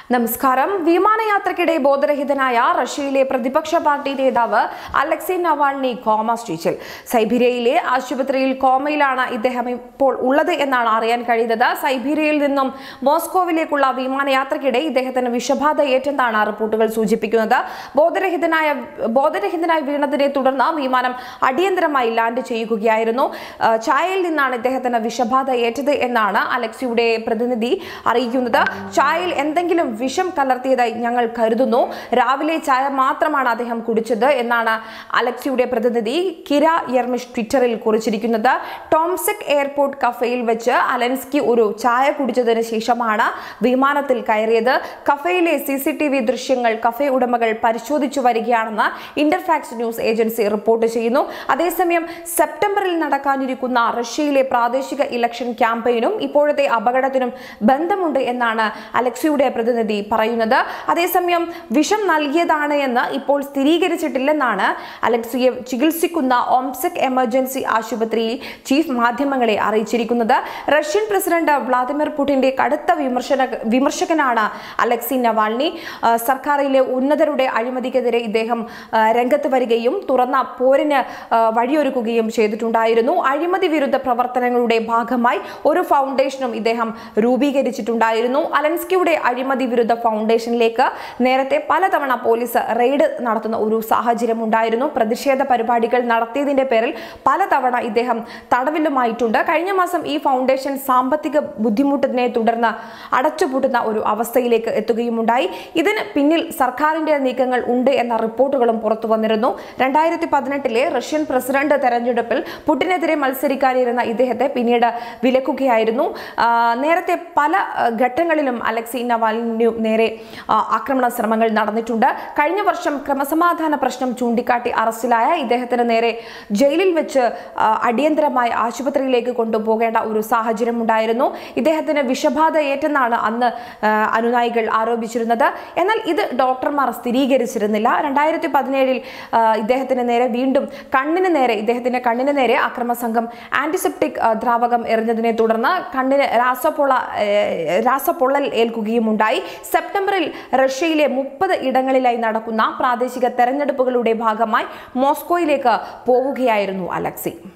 നമസ്കാരം വിമാനയാത്രയ്ക്കിടെ ബോധരഹിതനായ റഷ്യയിലെ പ്രതിപക്ഷ പാർട്ടി നേതാവ് അലക്സി നവാൾനി കോമ സ്റ്റേജിൽ സൈബീരിയയിലെ ആശുപത്രിയിൽ കോമയിലാണ് ഇദ്ദേഹം ഇപ്പോൾ ഉള്ളത് എന്നാണ് അറിയാൻ കഴിയുന്നത് സൈബീരിയയിൽ നിന്നും മോസ്കോവിലേക്കുള്ള വിമാനയാത്രയ്ക്കിടെ ഇദ്ദേഹത്തിന് വിഷബാധ ഏറ്റെന്നാണ് റിപ്പോർട്ടുകൾ സൂചിപ്പിക്കുന്നത് ബോധരഹിതനായ ബോധരഹിതനായി വീണതിനെ തുടർന്ന് വിമാനം അടിയന്തരമായി ലാൻഡ് ചെയ്യുകയായിരുന്നു ആ, ചായയിൽ നിന്നാണ് ഇദ്ദേഹത്തിന് വിഷബാധ ഏറ്റത് എന്നാണ് അലക്സിയുടെ പ്രതിനിധി അറിയിക്കുന്നത് ചായയിൽ എന്തെങ്കിലും വിഷം കലർത്തിയതായി ഞങ്ങൾ കരുതുന്നു രാവിലെ ചായ മാത്രമാണ് അദ്ദേഹം കുടിച്ചത് എന്നാണ് അലക്സിയുടെ പ്രതിനിധി കിര യർമിഷ് ട്വിറ്ററിൽ കുറിച്ചിരിക്കുന്നത് ടോംസെക് എയർപോർട്ട് കഫേയിൽ വെച്ച് അലൻസ്കി ഒരു ചായ കുടിച്ചതിന് ശേഷമാണ് വിമാനത്തിൽ കയറിയത് കഫേയിലെ സി സി ടി വി ദൃശ്യങ്ങൾ കഫേ ഉടമകൾ പരിശോധിച്ചു വരികയാണെന്ന് ഇന്റർഫാക്സ് ന്യൂസ് ഏജൻസി റിപ്പോർട്ട് ചെയ്യുന്നു അതേസമയം സെപ്റ്റംബറിൽ നടക്കാനിരിക്കുന്ന റഷ്യയിലെ പ്രാദേശിക ഇലക്ഷൻ ക്യാമ്പയിനും ഇപ്പോഴത്തെ അപകടത്തിനും ബന്ധമുണ്ട് എന്നാണ് അലക്സിയുടെ പ്രതിനിധി പറയുന്നത് അതേസമയം വിഷം നൽകിയതാണ് എന്ന് ഇപ്പോൾ സ്ഥിരീകരിച്ചിട്ടില്ലെന്നാണ് അലക്സിയെ ചികിത്സിക്കുന്ന ഓംസെക് എമർജൻസി ആശുപത്രിയിൽ ചീഫ് മാധ്യമങ്ങളെ അറിയിച്ചിരിക്കുന്നത് റഷ്യൻ പ്രസിഡന്റ് വ്ളാദിമിർ പുടിന്റെ കടുത്ത വിമർശന വിമർശകനാണ് അലക്സി നവാൾനി ആ, സർക്കാരിലെ ഉന്നതരുടെ അഴിമതിക്കെതിരെ ഇദ്ദേഹം ആ, രംഗത്ത് വരികയും തുറന്ന പോരിന് ആ, വഴിയൊരുക്കുകയും ചെയ്തിട്ടുണ്ടായിരുന്നു അഴിമതി വിരുദ്ധ പ്രവർത്തനങ്ങളുടെ ഭാഗമായി ഒരു ഫൗണ്ടേഷനും ഇദ്ദേഹം രൂപീകരിച്ചിട്ടുണ്ടായിരുന്നു അലൻസ്കിയുടെ അഴിമതി വിരുദ്ധ ഫൗണ്ടേഷനിലേക്ക് നേരത്തെ പലതവണ പോലീസ് റെയ്ഡ് നടത്തുന്ന ഒരു സാഹചര്യം ഉണ്ടായിരുന്നു പ്രതിഷേധ പരിപാടികൾ നടത്തിയതിന്റെ പേരിൽ പലതവണ ഇദ്ദേഹം തടവിലുമായിട്ടുണ്ട് കഴിഞ്ഞ മാസം ഈ ഫൗണ്ടേഷൻ സാമ്പത്തിക ബുദ്ധിമുട്ടിനെ തുടർന്ന് അടച്ചുപൂട്ടുന്ന ഒരു അവസ്ഥയിലേക്ക് എത്തുകയുമുണ്ടായി ഇതിന് പിന്നിൽ സർക്കാരിന്റെ നീക്കങ്ങൾ ഉണ്ട് എന്ന റിപ്പോർട്ടുകളും പുറത്തു വന്നിരുന്നു രണ്ടായിരത്തി പതിനെട്ടിലെ റഷ്യൻ പ്രസിഡന്റ് തെരഞ്ഞെടുപ്പിൽ പുടിനെതിരെ മത്സരിക്കാനിരുന്ന ഇദ്ദേഹത്തെ പിന്നീട് വിലക്കുകയായിരുന്നു ആ, നേരത്തെ പല ആ, ഘട്ടങ്ങളിലും അലക്സി നവാലിനു നേരെ ആ, ആക്രമണ ശ്രമങ്ങൾ നടന്നിട്ടുണ്ട് കഴിഞ്ഞ വർഷം ക്രമസമാധാന പ്രശ്നം ചൂണ്ടിക്കാട്ടി അറസ്റ്റിലായ ഇദ്ദേഹത്തിന് നേരെ ജയിലിൽ വെച്ച് ആ, അടിയന്തരമായി ആശുപത്രിയിലേക്ക് കൊണ്ടുപോകേണ്ട ഒരു സാഹചര്യം ഉണ്ടായിരുന്നു ഇദ്ദേഹത്തിന് വിഷബാധ ഏറ്റെന്നാണ് അന്ന് ആ, അനുനായികൾ ആരോപിച്ചിരുന്നത് എന്നാൽ ഇത് ഡോക്ടർമാർ സ്ഥിരീകരിച്ചിരുന്നില്ല രണ്ടായിരത്തി പതിനേഴിൽ ഇദ്ദേഹത്തിന് നേരെ വീണ്ടും കണ്ണിന് നേരെ ഇദ്ദേഹത്തിന്റെ കണ്ണിന് നേരെ അക്രമ സംഘം ആന്റിസെപ്റ്റിക് ആ, ദ്രാവകം എറിഞ്ഞതിനെ തുടർന്ന് കണ്ണിന് രാസപ്പൊള ഏ, രാസപ്പൊള്ളൽ ഏൽക്കുകയും ഉണ്ടായി സെപ്റ്റംബറിൽ റഷ്യയിലെ മുപ്പത് ഇടങ്ങളിലായി നടക്കുന്ന പ്രാദേശിക തെരഞ്ഞെടുപ്പുകളുടെ ഭാഗമായി മോസ്കോയിലേക്ക് പോവുകയായിരുന്നു അലക്സി